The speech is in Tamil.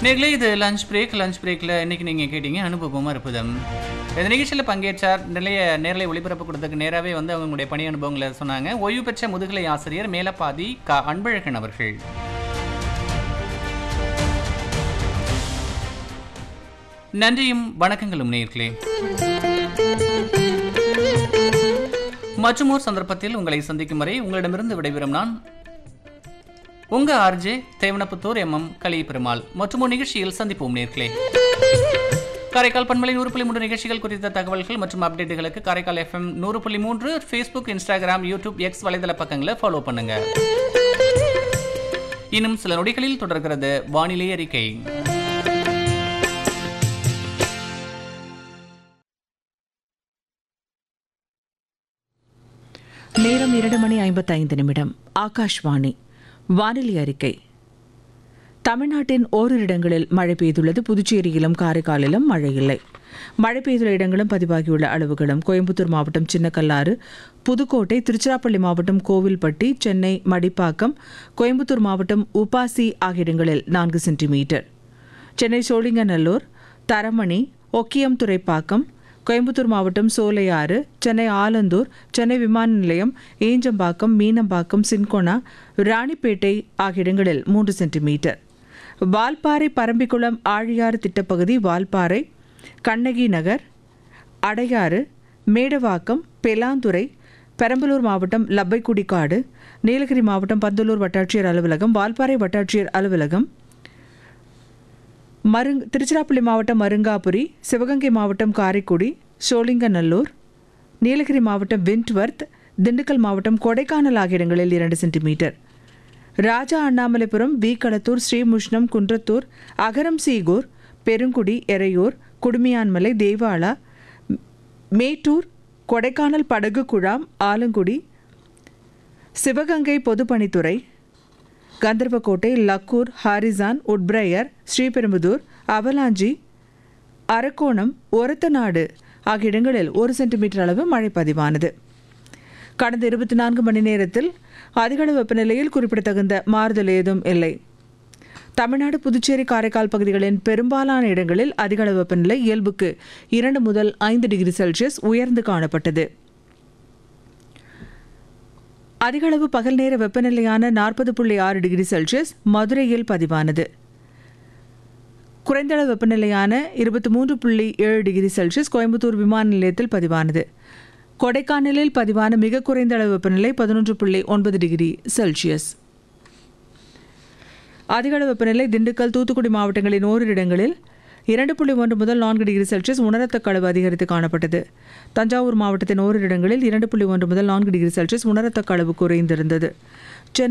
நேர்களே இது லஞ்ச் பிரேக் லஞ்ச் பிரேக்கில் இன்னைக்கு நீங்கள் கேட்டீங்க அனுபவம் அற்புதம் இந்த நிகழ்ச்சியில் பங்கேற்றார் நிறைய நேரலை ஒளிபரப்பு கொடுத்ததுக்கு நேராகவே வந்து அவங்களுடைய பணி அனுபவங்களை சொன்னாங்க ஓய்வு பெற்ற முதுகலை ஆசிரியர் மேலப்பாதி க அன்பழகன் அவர்கள் நன்றியும் வணக்கங்களும் நேர்களே மற்றுமோர் சந்தர்ப்பத்தில் உங்களை சந்திக்கும் வரை உங்களிடமிருந்து விடைபெறும் நான் உங்க ஆர்ஜே தேவனப்புத்தூர் எம் எம் கலி பெருமாள் மற்றும் ஒரு நிகழ்ச்சியில் சந்திப்போம் நேர்களே காரைக்கால் பண்பலை நூறு புள்ளி மூன்று நிகழ்ச்சிகள் குறித்த தகவல்கள் மற்றும் அப்டேட்டுகளுக்கு காரைக்கால் எஃப்எம் நூறு புள்ளி மூன்று ஃபேஸ்புக் இன்ஸ்டாகிராம் யூடியூப் எக்ஸ் வலைதள பக்கங்களை ஃபாலோ பண்ணுங்க இன்னும் சில நொடிகளில் தொடர்கிறது வானிலை அறிக்கை நேரம் இரண்டு மணி ஐம்பத்தைந்து நிமிடம் ஆகாஷ்வாணி வானிலை அறிக்கை தமிழ்நாட்டின் ஓரிரு இடங்களில் மழை பெய்துள்ளது புதுச்சேரியிலும் காரைக்காலிலும் மழை இல்லை மழை பெய்துள்ள இடங்களும் பதிவாகியுள்ள அளவுகளும் கோயம்புத்தூர் மாவட்டம் சின்னக்கல்லாறு புதுக்கோட்டை திருச்சிராப்பள்ளி மாவட்டம் கோவில்பட்டி சென்னை மடிப்பாக்கம் கோயம்புத்தூர் மாவட்டம் உபாசி ஆகிய இடங்களில் நான்கு சென்டிமீட்டர் சென்னை சோழிங்கநல்லூர் தரமணி ஒக்கியம் துறைப்பாக்கம் கோயம்புத்தூர் மாவட்டம் சோலையாறு சென்னை ஆலந்தூர் சென்னை விமான நிலையம் ஏஞ்சம்பாக்கம் மீனம்பாக்கம் சின்கோனா ராணிப்பேட்டை ஆகிய இடங்களில் மூன்று சென்டிமீட்டர் வால்பாறை பரம்பிக்குளம் ஆழியாறு திட்டப்பகுதி வால்பாறை கண்ணகி நகர் அடையாறு மேடவாக்கம் பெலாந்துறை பெரம்பலூர் மாவட்டம் லப்பைக்குடிக்காடு நீலகிரி மாவட்டம் பந்தலூர் வட்டாட்சியர் அலுவலகம் வால்பாறை வட்டாட்சியர் அலுவலகம் மருங் திருச்சிராப்பள்ளி மாவட்டம் மருங்காபுரி சிவகங்கை மாவட்டம் காரைக்குடி சோழிங்கநல்லூர் நீலகிரி மாவட்டம் விண்ட்வர்த் திண்டுக்கல் மாவட்டம் கொடைக்கானல் ஆகிய இடங்களில் இரண்டு சென்டிமீட்டர் ராஜா அண்ணாமலைபுரம் வீக்களத்தூர் ஸ்ரீமுஷ்ணம் குன்றத்தூர் அகரம் சீகூர் பெருங்குடி எறையூர் குடுமியான்மலை தேவாலா ம், மேட்டூர் கொடைக்கானல் படகு குழாம் ஆலங்குடி சிவகங்கை பொதுப்பணித்துறை கந்தர்வக்கோட்டை லக்கூர் ஹாரிசான் உட்பிரையர் ஸ்ரீபெரும்புதூர் அவலாஞ்சி அரக்கோணம் ஒரத்தநாடு ஆகிய இடங்களில் ஒரு சென்டிமீட்டர் அளவு மழை பதிவானது கடந்த இருபத்தி நான்கு மணி நேரத்தில் அதிகளவு வெப்பநிலையில் குறிப்பிடத்தகுந்த மாறுதல் ஏதும் இல்லை தமிழ்நாடு புதுச்சேரி காரைக்கால் பகுதிகளின் பெரும்பாலான இடங்களில் அதிகளவு வெப்பநிலை இயல்புக்கு இரண்டு முதல் ஐந்து டிகிரி செல்சியஸ் உயர்ந்து காணப்பட்டது அதிகளவு பகல் நேர வெப்பநிலையான நாற்பது புள்ளி ஆறு டிகிரி செல்சியஸ் மதுரையில் பதிவானது குறைந்தளவு வெப்பநிலையான இருபத்தி மூன்று புள்ளி ஏழு டிகிரி செல்சியஸ் கோயம்புத்தூர் விமான நிலையத்தில் பதிவானது கொடைக்கானலில் பதிவான மிக குறைந்த அளவு வெப்பநிலை பதினொன்று புள்ளி ஒன்பது டிகிரி செல்சியஸ் அதிகளவு வெப்பநிலை திண்டுக்கல் தூத்துக்குடி மாவட்டங்களின் ஓரிரு இடங்களில் இரண்டு புள்ளி ஒன்று முதல் நான்கு டிகிரி செல்சியஸ் உணரத்தக்க அளவு அதிகரித்து காணப்பட்டது தஞ்சாவூர் மாவட்டத்தின் ஓரிரு இடங்களில் இரண்டு புள்ளி ஒன்று முதல் நான்கு டிகிரி செல்சியஸ் உணரத்தக்க அளவு குறைந்திருந்தது